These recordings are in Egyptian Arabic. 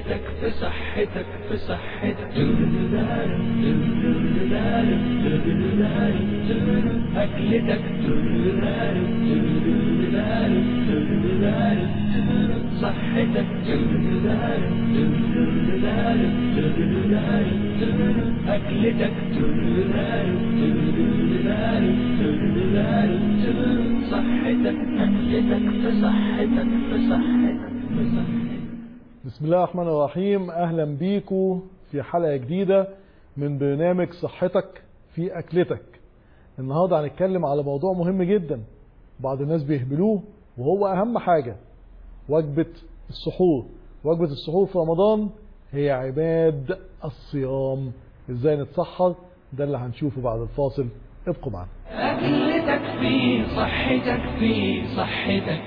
أكلتك في صحتك في صحتك أكلتك صحتك أكلتك صحتك أكلتك في صحتك في صحتك في صحتك بسم الله الرحمن الرحيم اهلا بيكم في حلقه جديده من برنامج صحتك في اكلتك النهارده هنتكلم على موضوع مهم جدا بعض الناس بيهملوه وهو اهم حاجه وجبه السحور وجبه السحور في رمضان هي عباد الصيام ازاي نتسحر ده اللي هنشوفه بعد الفاصل ابقوا معنا أكلتك في صحتك في صحتك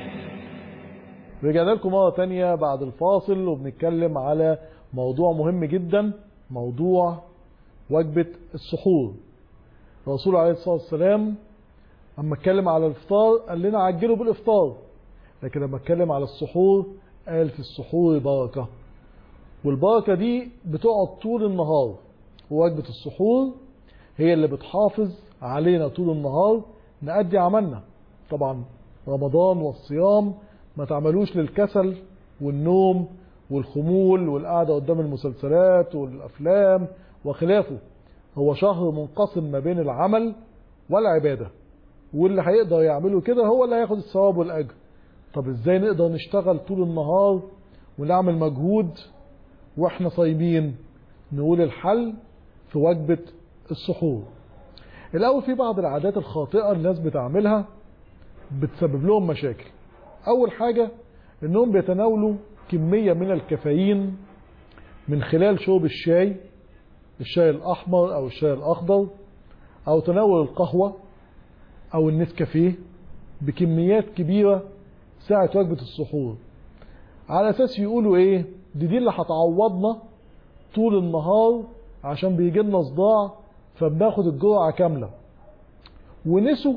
رجعنا لكم مرة تانية بعد الفاصل وبنتكلم على موضوع مهم جدا موضوع وجبة السحور الرسول عليه الصلاة والسلام اما اتكلم على الافطار قال لنا عجلوا بالافطار لكن لما اتكلم على السحور قال في السحور بركة والبركة دي بتقعد طول النهار ووجبة السحور هي اللي بتحافظ علينا طول النهار نأدي عملنا طبعا رمضان والصيام ما تعملوش للكسل والنوم والخمول والقعدة قدام المسلسلات والأفلام وخلافه هو شهر منقسم ما بين العمل والعبادة واللي هيقدر يعمله كده هو اللي هياخد الثواب والأجر طب ازاي نقدر نشتغل طول النهار ونعمل مجهود واحنا صايمين نقول الحل في وجبة السحور الأول في بعض العادات الخاطئة الناس بتعملها بتسبب لهم مشاكل أول حاجة إنهم بيتناولوا كمية من الكافيين من خلال شرب الشاي الشاي الأحمر أو الشاي الأخضر أو تناول القهوة أو النسكافيه بكميات كبيرة ساعة وجبة السحور على أساس يقولوا إيه دي دي اللي هتعوضنا طول النهار عشان بيجي لنا صداع فبناخد الجرعة كاملة ونسوا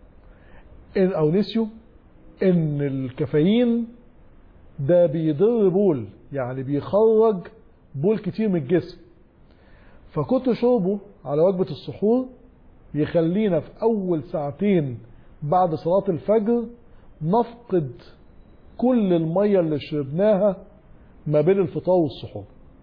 إن أو نسيوا إن الكافيين ده بيضر بول يعني بيخرج بول كتير من الجسم فكنت شربه على وجبة السحور يخلينا في أول ساعتين بعد صلاة الفجر نفقد كل المية اللي شربناها ما بين الفطار والسحور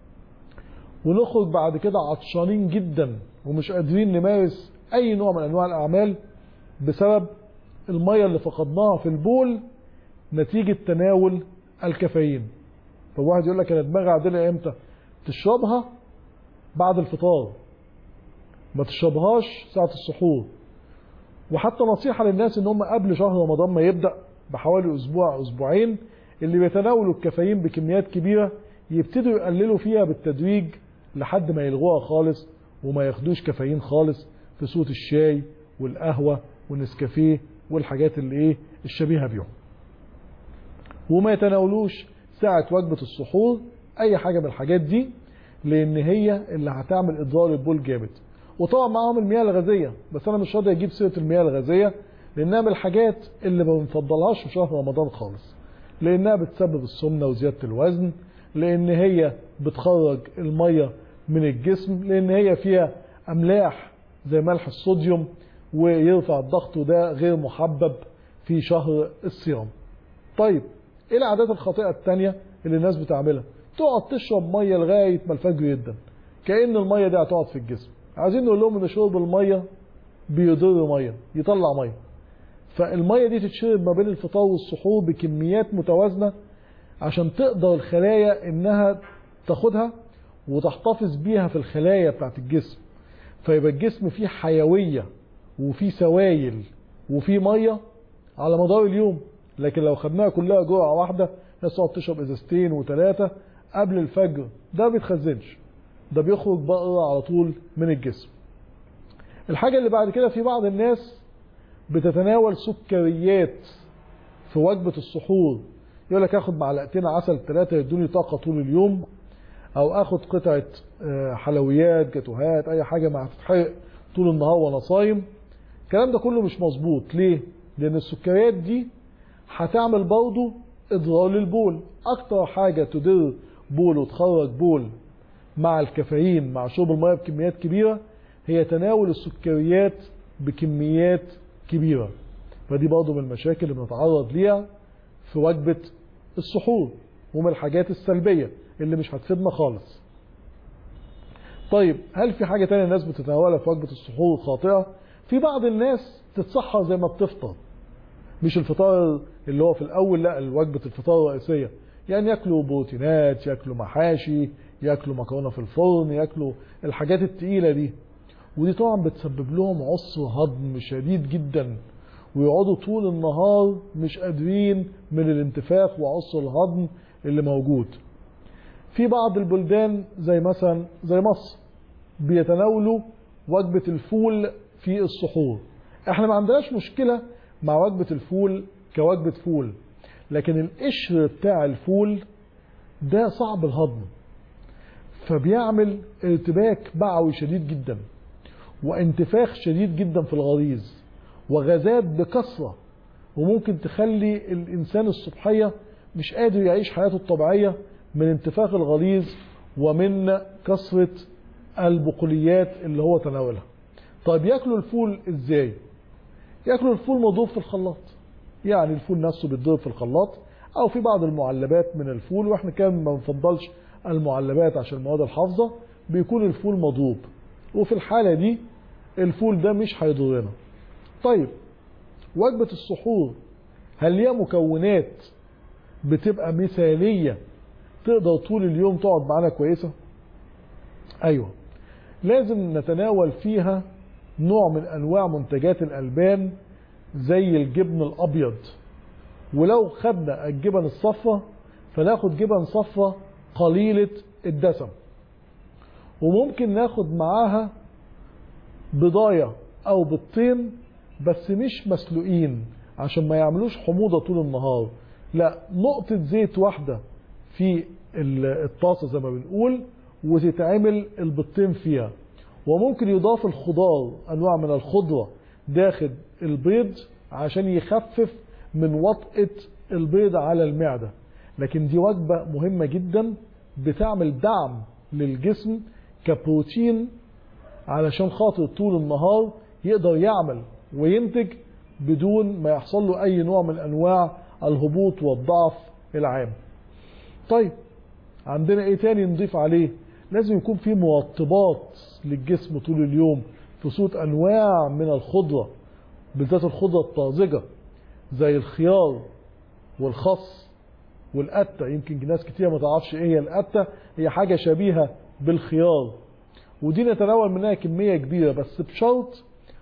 ونخرج بعد كده عطشانين جدا ومش قادرين نمارس اي نوع من انواع الاعمال بسبب المية اللي فقدناها في البول نتيجة تناول الكافيين فواحد يقول لك انا دماغي عادلة امتى تشربها بعد الفطار ما تشربهاش ساعة السحور وحتى نصيحة للناس ان هم قبل شهر رمضان ما يبدأ بحوالي اسبوع او اسبوعين اللي بيتناولوا الكافيين بكميات كبيرة يبتدوا يقللوا فيها بالتدريج لحد ما يلغوها خالص وما ياخدوش كافيين خالص في صوت الشاي والقهوة والنسكافيه والحاجات اللي ايه الشبيهة بيهم وما يتناولوش ساعة وجبة السحور اي حاجة من الحاجات دي لان هي اللي هتعمل اضرار البول جامد وطبعا معاهم المياه الغازية بس انا مش راضي اجيب سيرة المياه الغازية لانها من الحاجات اللي ما بنفضلهاش في شهر رمضان خالص لانها بتسبب السمنة وزيادة الوزن لان هي بتخرج المية من الجسم لان هي فيها املاح زي ملح الصوديوم ويرفع الضغط وده غير محبب في شهر الصيام طيب ايه العادات الخاطئة التانية اللي الناس بتعملها تقعد تشرب مية لغاية ما الفجر يبدا كأن المية دي هتقعد في الجسم عايزين نقول لهم ان شرب المية بيضر مية يطلع مية فالمية دي تتشرب ما بين الفطار والسحور بكميات متوازنة عشان تقدر الخلايا انها تاخدها وتحتفظ بيها في الخلايا بتاعت الجسم فيبقى الجسم فيه حيوية وفيه سوائل وفيه مية على مدار اليوم لكن لو خدناها كلها جرعة واحدة الناس تقعد تشرب ازازتين وثلاثة قبل الفجر ده ما بيتخزنش ده بيخرج بقرة على طول من الجسم الحاجة اللي بعد كده في بعض الناس بتتناول سكريات في وجبة السحور يقول لك اخد معلقتين عسل ثلاثة يدوني طاقة طول اليوم او اخد قطعة حلويات جاتوهات اي حاجة ما هتتحرق طول النهار وانا صايم الكلام ده كله مش مظبوط ليه لان السكريات دي هتعمل برضه اضرار للبول اكتر حاجة تضر بول وتخرج بول مع الكافيين مع شرب الميه بكميات كبيره هي تناول السكريات بكميات كبيره فدي برضه من المشاكل اللي بنتعرض ليها في وجبه السحور ومن الحاجات السلبيه اللي مش هتفيدنا خالص طيب هل في حاجه تانية الناس بتتناولها في وجبه السحور خاطئه في بعض الناس تتسحر زي ما بتفطر مش الفطار اللي هو في الاول لا وجبه الفطار الرئيسيه يعني ياكلوا بروتينات ياكلوا محاشي ياكلوا مكرونه في الفرن ياكلوا الحاجات التقيله دي ودي طبعا بتسبب لهم عسر هضم شديد جدا ويقعدوا طول النهار مش قادرين من الانتفاخ وعسر الهضم اللي موجود في بعض البلدان زي مثلا زي مصر بيتناولوا وجبة الفول في السحور احنا ما عندناش مشكلة مع وجبة الفول كوجبة فول لكن القشر بتاع الفول ده صعب الهضم فبيعمل ارتباك بعوي شديد جدا وانتفاخ شديد جدا في الغليظ وغازات بكثرة وممكن تخلي الإنسان الصبحية مش قادر يعيش حياته الطبيعية من انتفاخ الغليظ ومن كثرة البقوليات اللي هو تناولها طيب ياكلوا الفول ازاي ياكلوا الفول مضروب في الخلاط يعني الفول نفسه بيتضرب في الخلاط او في بعض المعلبات من الفول واحنا كان ما بنفضلش المعلبات عشان المواد الحافظه بيكون الفول مضروب وفي الحاله دي الفول ده مش هيضرنا طيب وجبه السحور هل ليها مكونات بتبقى مثاليه تقدر طول اليوم تقعد معانا كويسه ايوه لازم نتناول فيها نوع من انواع منتجات الالبان زي الجبن الابيض ولو خدنا الجبن الصفراء فناخد جبن صفراء قليلة الدسم وممكن ناخد معاها بضاية او بيضتين بس مش مسلوقين عشان ما يعملوش حموضة طول النهار لا نقطة زيت واحدة في الطاسة زي ما بنقول وتتعمل البيضتين فيها وممكن يضاف الخضار انواع من الخضره داخل البيض عشان يخفف من وطئه البيض على المعده لكن دي وجبه مهمه جدا بتعمل دعم للجسم كبروتين علشان خاطر طول النهار يقدر يعمل وينتج بدون ما يحصل له اي نوع من انواع الهبوط والضعف العام طيب عندنا ايه تاني نضيف عليه لازم يكون في مرطبات للجسم طول اليوم في صوت انواع من الخضره بالذات الخضره الطازجه زي الخيار والخس والقته يمكن ناس كتير ما تعرفش ايه هي القته هي حاجه شبيهه بالخيار ودي نتناول منها كميه كبيره بس بشرط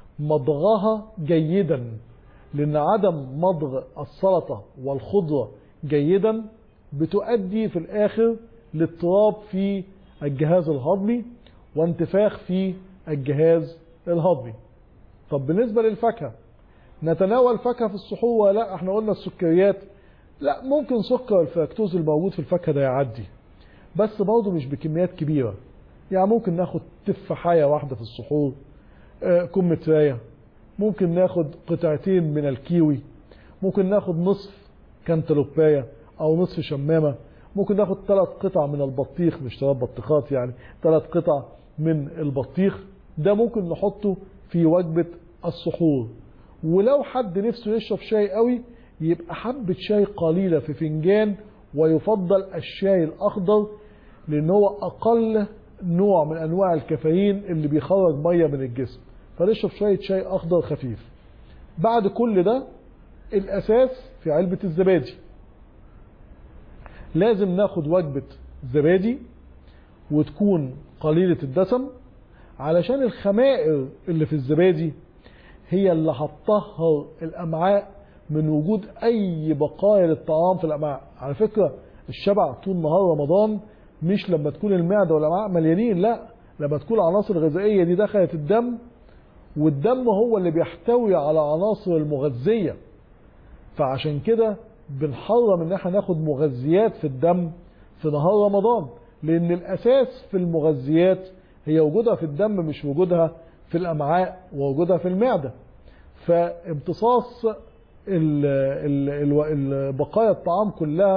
مضغها جيدا لان عدم مضغ السلطه والخضره جيدا بتؤدي في الاخر لاضطراب في الجهاز الهضمي وانتفاخ في الجهاز الهضمي طب بالنسبة للفاكهة نتناول فاكهة في السحور ولا لا احنا قلنا السكريات لا ممكن سكر الفركتوز الموجود في الفاكهة ده يعدي بس برضه مش بكميات كبيرة يعني ممكن ناخد تفاحية واحدة في السحور آه كم متراية ممكن ناخد قطعتين من الكيوي ممكن ناخد نصف كانتالوباية او نصف شمامة ممكن ناخد ثلاث قطع من البطيخ مش ثلاث بطيخات يعني ثلاث قطع من البطيخ ده ممكن نحطه في وجبة السحور ولو حد نفسه يشرب شاي قوي يبقى حبة شاي قليلة في فنجان ويفضل الشاي الأخضر لأن هو أقل نوع من أنواع الكافيين اللي بيخرج مية من الجسم فنشرب شوية شاي أخضر خفيف بعد كل ده الأساس في علبة الزبادي لازم ناخد وجبة زبادي وتكون قليلة الدسم علشان الخمائر اللي في الزبادي هي اللي هتطهر الأمعاء من وجود أي بقايا للطعام في الأمعاء على فكرة الشبع طول نهار رمضان مش لما تكون المعدة والأمعاء مليانين لا لما تكون العناصر الغذائية دي دخلت الدم والدم هو اللي بيحتوي على عناصر المغذية فعشان كده بنحرم ان احنا ناخد مغذيات في الدم في نهار رمضان لان الاساس في المغذيات هي وجودها في الدم مش وجودها في الامعاء ووجودها في المعده فامتصاص ال ال ال بقايا الطعام كلها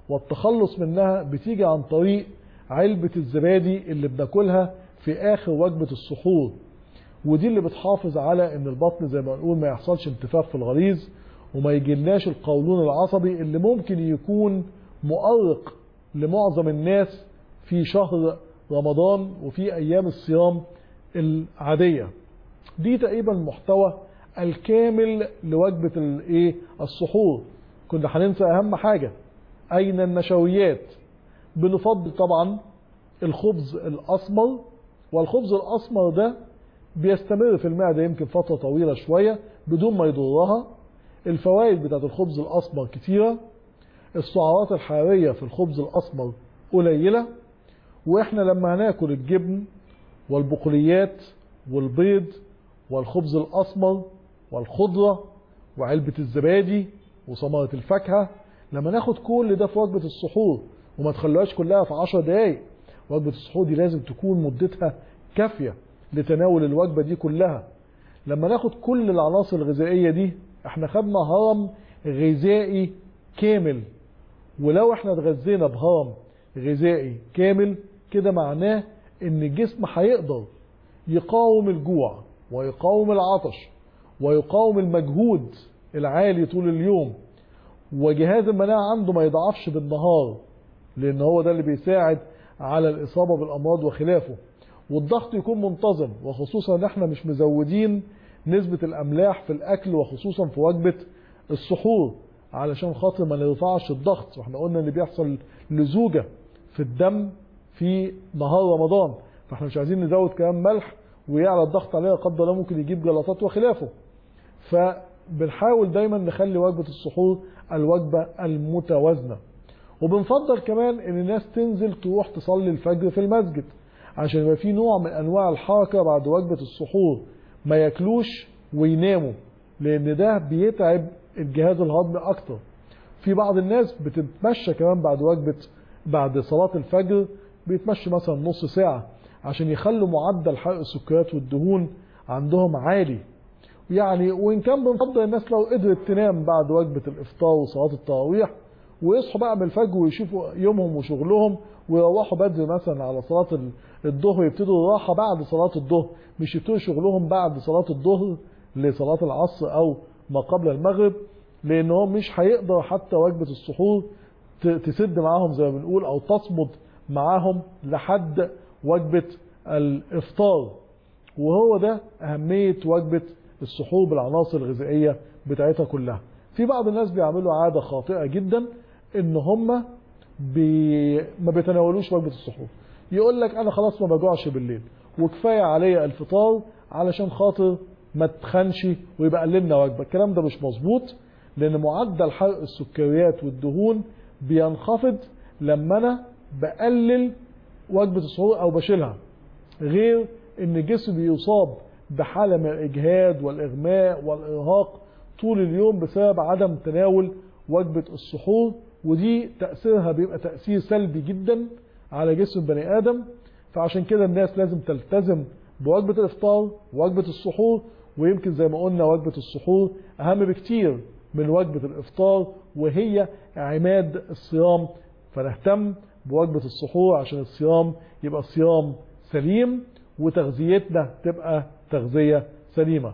والتخلص منها بتيجي عن طريق علبة الزبادي اللي بناكلها في آخر وجبة السحور ودي اللي بتحافظ على ان البطن زي ما نقول ما يحصلش انتفاخ في الغليظ وما يجيلناش القولون العصبي اللي ممكن يكون مؤرق لمعظم الناس في شهر رمضان وفي ايام الصيام العادية دي تقريبا المحتوى الكامل لوجبة الايه السحور كنا هننسى اهم حاجة اين النشويات بنفضل طبعا الخبز الاسمر والخبز الاسمر ده بيستمر في المعدة يمكن فترة طويلة شوية بدون ما يضرها الفوائد بتاعت الخبز الأسمر كتيرة السعرات الحرارية في الخبز الأسمر قليلة وإحنا لما هناكل الجبن والبقوليات والبيض والخبز الأسمر والخضرة وعلبة الزبادي وثمرة الفاكهة لما ناخد كل ده في وجبة السحور وما تخلوهاش كلها في 10 دقايق وجبة السحور دي لازم تكون مدتها كافية لتناول الوجبة دي كلها لما ناخد كل العناصر الغذائية دي احنا خدنا هرم غذائي كامل ولو احنا اتغذينا بهرم غذائي كامل كده معناه ان الجسم هيقدر يقاوم الجوع ويقاوم العطش ويقاوم المجهود العالي طول اليوم وجهاز المناعة عنده ما يضعفش بالنهار لان هو ده اللي بيساعد على الاصابة بالامراض وخلافه والضغط يكون منتظم وخصوصا ان احنا مش مزودين نسبة الاملاح في الاكل وخصوصا في وجبة السحور علشان خاطر ما نرفعش الضغط واحنا قلنا ان بيحصل لزوجة في الدم في نهار رمضان فاحنا مش عايزين نزود كمان ملح ويعلى الضغط عليها قدر الله ممكن يجيب جلطات وخلافه فبنحاول دايما نخلي وجبة السحور الوجبة المتوازنة وبنفضل كمان ان الناس تنزل تروح تصلي الفجر في المسجد عشان يبقى في نوع من انواع الحركه بعد وجبه السحور ما ياكلوش ويناموا لان ده بيتعب الجهاز الهضمي اكتر في بعض الناس بتتمشى كمان بعد وجبه بعد صلاه الفجر بيتمشوا مثلا نص ساعه عشان يخلوا معدل حرق السكريات والدهون عندهم عالي يعني وان كان بنفضل الناس لو قدرت تنام بعد وجبه الافطار وصلاه التراويح ويصحوا بقى من الفجر ويشوفوا يومهم وشغلهم ويروحوا بدري مثلا على صلاة الظهر يبتدوا الراحة بعد صلاة الظهر مش يبتدوا شغلهم بعد صلاة الظهر لصلاة العصر أو ما قبل المغرب لأن هو مش هيقدر حتى وجبة السحور تسد معاهم زي ما بنقول أو تصمد معاهم لحد وجبة الإفطار وهو ده أهمية وجبة السحور بالعناصر الغذائية بتاعتها كلها في بعض الناس بيعملوا عادة خاطئة جدا ان هم بي... ما بيتناولوش وجبة السحور يقول لك انا خلاص ما بجوعش بالليل وكفاية عليا الفطار علشان خاطر ما تخنش ويبقى قللنا وجبة الكلام ده مش مظبوط لان معدل حرق السكريات والدهون بينخفض لما انا بقلل وجبة السحور او بشيلها غير ان الجسم بيصاب بحالة من الاجهاد والاغماء والارهاق طول اليوم بسبب عدم تناول وجبة السحور ودي تأثيرها بيبقى تأثير سلبي جدا على جسم البني آدم فعشان كده الناس لازم تلتزم بوجبة الإفطار ووجبة السحور ويمكن زي ما قلنا وجبة السحور أهم بكتير من وجبة الإفطار وهي عماد الصيام فنهتم بوجبة السحور عشان الصيام يبقى صيام سليم وتغذيتنا تبقى تغذية سليمة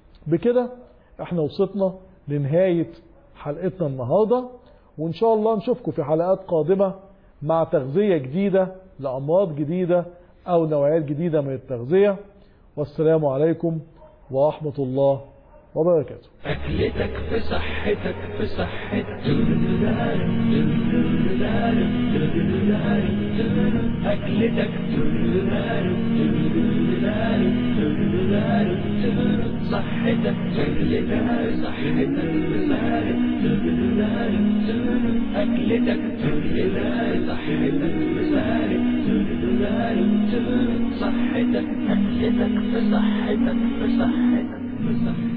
بكده احنا وصلنا لنهاية حلقتنا النهاردة وان شاء الله نشوفكم في حلقات قادمة مع تغذية جديدة لأمراض جديدة أو نوعيات جديدة من التغذية والسلام عليكم ورحمة الله وبركاته أكلتك في صحتك في صحتك أكلتك صحتك أكلتك صحتك أكلتك صحتك صحتك أكلتك في صحتك في صحتك في صحتك